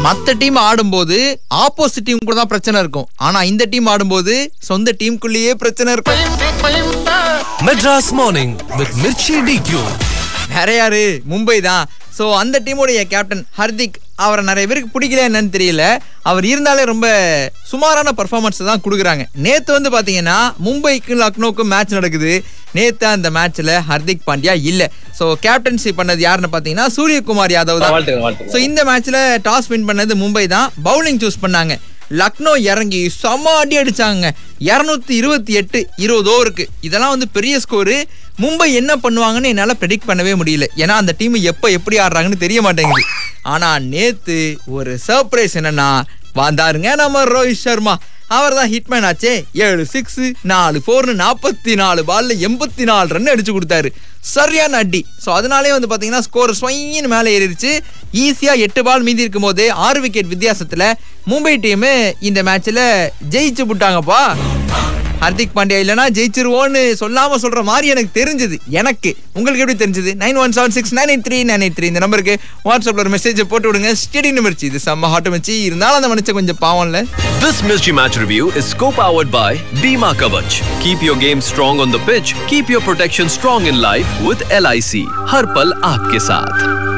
மத்த டீம் ஆடும்போது opposite team கூட தான் பிரச்சனை இருக்கும் ஆனா இந்த டீம் ஆடும்போது சொந்த டீமுக்குள்ளேயே பிரச்சனை இருக்கும் Madras Morning with Mirchi DQ. வேற யாரு மும்பை தான் ஸோ அந்த டீமுடைய கேப்டன் ஹர்திக் அவரை நிறைய பேருக்கு பிடிக்கல என்னன்னு தெரியல அவர் இருந்தாலே ரொம்ப சுமாரான பர்ஃபார்மன்ஸ் தான் கொடுக்குறாங்க நேத்து வந்து பாத்தீங்கன்னா மும்பைக்கும் லக்னோக்கும் மேட்ச் நடக்குது நேத்து அந்த மேட்ச்ல ஹர்திக் பாண்டியா இல்ல ஸோ கேப்டன்சி பண்ணது யாருன்னு பாத்தீங்கன்னா சூரியகுமார் யாதவ் தான் வாழ்த்துக்கள் வாழ்த்துக்கள் ஸோ இந்த மேட்ச்ல டாஸ் வின் பண்ணது மும்பை தான் பவுலிங் சூஸ் பண்ணாங்க லக்னோ இறங்கி செம்ம அடி அடிச்சாங்க இரநூத்தி இருபத்தி எட்டு இருபது ஓவருக்கு இதெல்லாம் வந்து பெரிய ஸ்கோரு மும்பை என்ன பண்ணுவாங்கன்னு என்னால் ப்ரெடிக்ட் பண்ணவே முடியல ஏன்னா அந்த டீம் எப்போ எப்படி ஆடுறாங்கன்னு தெரிய மாட்டேங்குது ஆனால் நேத்து ஒரு சர்ப்ரைஸ் என்னன்னா வந்தாருங்க நம்ம ரோஹித் சர்மா அவர் தான் ஹிட்மேன் ஆச்சே ஏழு சிக்ஸ் நாலு ஃபோர்னு நாற்பத்தி நாலு பால்ல எண்பத்தி நாலு ரன் அடிச்சு கொடுத்தாரு சரியான அடி ஸோ அதனாலே வந்து பார்த்தீங்கன்னா ஸ்கோர் ஸ்வைன்னு மேலே ஏறிடுச்சு ஈஸியாக எட்டு பால் மீதி இருக்கும் போதே ஆறு விக்கெட் வித்தியாசத்தில் மும்பை டீமு இந்த மேட்ச்சில் ஜெயிச்சு விட்டாங்கப்பா ஹர்திக் பாண்டியா இல்லைனா ஜெயிச்சிருவோன்னு சொல்லாம சொல்ற மாதிரி எனக்கு தெரிஞ்சது எனக்கு உங்களுக்கு எப்படி தெரிஞ்சது nine one seven six nine eight three nine eight three இந்த நம்பருக்கு வாட்ஸ்அப்ல ஒரு மெசேஜ் போட்டு விடுங்க ஸ்டெடி நிமிர்ச்சி இது செம்ம ஹாட்டு மச்சி இருந்தாலும் அந்த மனுஷன் கொஞ்சம் பாவம்ல This Mystery Match review is co-powered by Bima Kavach. Keep your game strong on the pitch. Keep your protection strong in life with LIC. हर पल आपके साथ